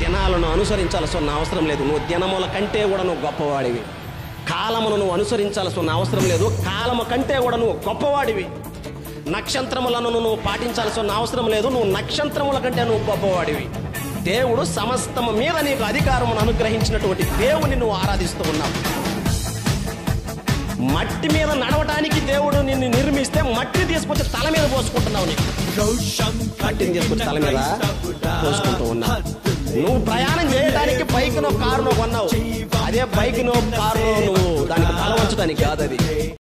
దినాలను అనుసరించాల్సిన అవసరం లేదు నువ్వు దినముల కంటే కూడా నువ్వు గొప్పవాడివి కాలమును నువ్వు అనుసరించాల్సిన అవసరం లేదు కాలము కంటే కూడా నువ్వు గొప్పవాడివి నక్షత్రములను నువ్వు పాటించాల్సిన అవసరం లేదు నువ్వు నక్షత్రముల కంటే నువ్వు గొప్పవాడివి దేవుడు సమస్తము మీద నీకు అధికారమును అనుగ్రహించినటువంటి దేవుని నువ్వు ఆరాధిస్తూ ఉన్నావు మట్టి మీద నడవటానికి దేవుడు నిన్ను నిర్మిస్తే మట్టి తీసుకొచ్చి తల మీద పోసుకుంటున్నావు నీకు మట్టిని తీసుకొచ్చి తల మీద పోసుకుంటూ ఉన్నావు నువ్వు ప్రయాణం చేయడానికి బైక్ నో కారునో కొన్నావు అదే బైక్ నో కారునో నువ్వు దానికి తల వంచడానికి కాదు అది